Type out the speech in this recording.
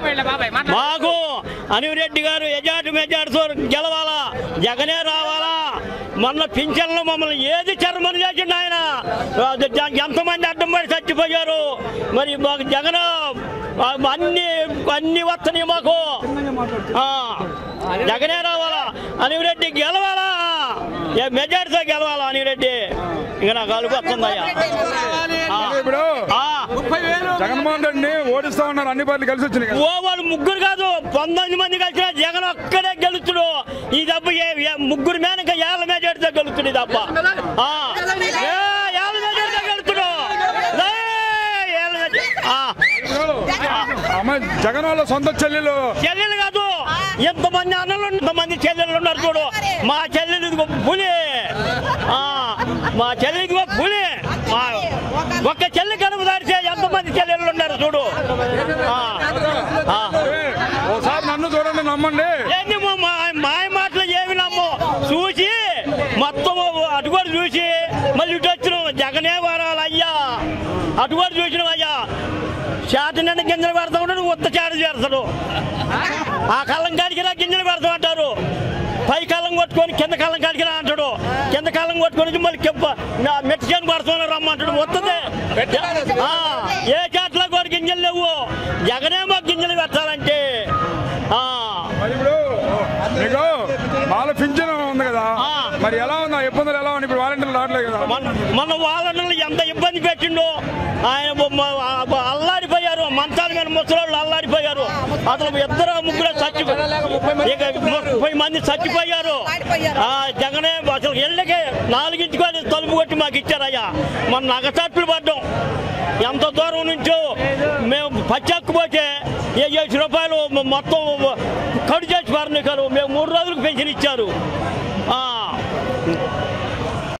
మాకు అనివిరెడ్డి గారు ఎజాటు మెజాటుతో గెలవాలా జగనే రావాలా మొన్న పింఛన్లు మమ్మల్ని ఏది చర్మని చేసిండు ఆయన అది జ- ఎంతమంది అడ్డం పడి చచ్చిపోయారు మరి మాకు జగన్ ఆ, అన్ని అన్ని వస్తున్నాయి మాకు ఆ, జగనే రావాలా అనివిరెడ్డి గెలవాలా ఏ మెజార్టీతో గెలవాలా అనివిరెడ్డి ఇక నాకు అలుగు వస్తుందయ్యా ఆ. ఇప్పుడు ఆ. జగన్మోహన్ రెడ్డిని ఓడిస్తా ఉన్నారు అన్ని పార్టీలు కలిసి వచ్చినాయి కదా ఓ వాళ్ళు ముగ్గురు కాదు పంతొమ్మిది మంది కలిసిన జగన్ ఒక్కడే గెలుచుడు ఈ దెబ్బ ఏ- ఏ- ముగ్గురు మీద ఇంకా ఏళ్ళ మేజాడితో గెలుచుడు ఈ దెబ్బ ఆ. ఏ, ఏళ్ళ మేజాడితో గెలుచుడు లే, ఏళ్ళ మేజాడి- ఆ. అమ్మ జగన్ వాళ్ళ సొంత చెల్లెలు చెల్లెలు కాదు ఎంతమంది అన్నలు ఇంతమంది చెల్లెలు ఉన్నారు చూడు మా చెల్లెలు ఇదిగో పులి ఆ, మా చెల్లెలు ఇదిగో పులి ఆ, ఒక్క చెల్లి కనుక దాడితే ఎంతమంది చెల్లెళ్ళు ఉన్నారు చూడు ఆ. ఆ. ఏ, ఓసారి నన్ను చూడండి నమ్మండి ఏంది మా మా- మాయ మాటలు ఏమి నమ్ము చూసి మొత్తం అటు కూడా చూసి మళ్ళీ ఇటు వచ్చినాం జగనే వరాలు అయ్యా అటు కూడా చూసినాం అయ్యా చేత నిండా గింజలు పెడతా ఉంటాడు ఉత్త చేట చేస్తాడు ఆ కళ్ళం కాడికి రా గింజలు పెడతా అంటారు పై కళ్ళం కొట్టుకొని కింద కళ్ళం కాడికి రా అంటాడు కింద కళ్ళం కొట్టుకొని మళ్ళీ కెప్ప మెట్టి చేను పడుతున్నా రమ్మంటాడు వస్తుంది ఆ, ఏ చేతలో కూడా గింజలు లేవు జగనే మాకు గింజలు పెట్టాలంటే ఆ మరి ఇప్పుడు మీకు వాళ్ళ పింఛన్ ఉంది కదా ఆ. మరి ఎలా ఉంది ఆ ఇబ్బందులు ఎలా ఉంది ఇప్పుడు వాలంటీర్లు రావట్లేదు కదా మన మన వాళ్ళని ఎంత ఇబ్బంది పెట్టిండో ఆయన బొ- మ- ఆ- బ- అల్లాడిపోయారు మంచాల మీద ముసలోళ్ళు అల్లాడిపోయారు అసలు ఇద్దరు ముగ్గురు చచ్చి ఇక ముప్పై మంది చచ్చిపోయారు ఆ జగనే అసలు ఇళ్ళకి నాలుగింటికి అది తలుపు కొట్టి మాకు ఇచ్చారయ్యా మన నగచట్లు పడ్డాం ఎంత దూరం నుంచో మేము పచ్చక్కుపోతే ఏడు రూపాయలు మ- మొత్తం కడు చేసి పారనికారు మేము మూడు రోజులకు పెన్షన్ ఇచ్చారు ఆ.